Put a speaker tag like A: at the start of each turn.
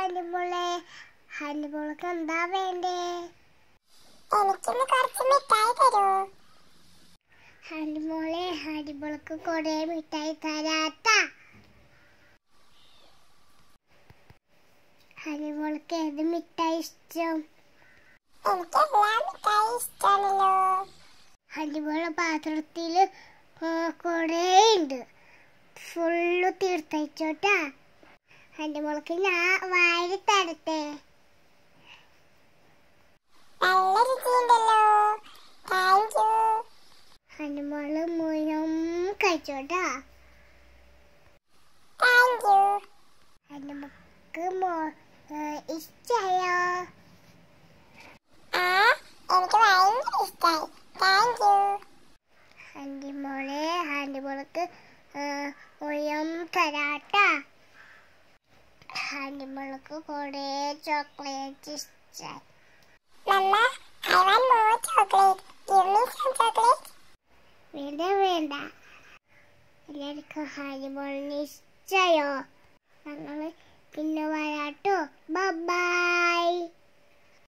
A: ഹനിമോളെ ഹനിമോൾക്ക് എന്താ വേണ്ടേ
B: എനിക്കിന്ന് കുറച്ച് മിഠായി തരൂ
A: ഹനിമോളെ ഹനിമോൾക്ക് കൊറേ മിഠായി തരാത്ത ഹനിമോൾക്ക് ഏത് മിഠായി ഇഷ്ടം
B: എനിക്ക് എല്ലാ മിഠായി ഇഷ്ടമാണല്ലോ
A: ഹനിമോളെ പാത്രത്തിൽ കൊറേ ഉണ്ട് ഫുള്ള് തീർത്തയച്ചോട്ടാ ഹനിമോൾക്ക് ഞാൻ വാരി തരട്ടെ
B: നല്ല രുചിയുണ്ടല്ലോ താങ്ക് യു
A: ഹനുമോള് മുഴുവൻ കഴിച്ചോട്ടാ
B: താങ്ക് യു
A: ഹനുമക്ക് മോ ഇഷ്ടായോ
B: ആ എനിക്ക് ഭയങ്കര ഇഷ്ടമായി താങ്ക് യു
A: ഹനിമോളെ ഹനിമോൾക്ക് മുഴുവൻ തരാട്ടാ ഹനിമോൾക്ക് കുറേ ചോക്ലേറ്റ് ഇഷ്ടമായി
B: mamma I want more chocolate give me some chocolate
A: വേണ്ട വേണ്ട എല്ലാവർക്കും ഹനിമോളിന് ഇഷ്ടായോ ഞങ്ങൾ പിന്നെ വരാട്ടോ ബൈ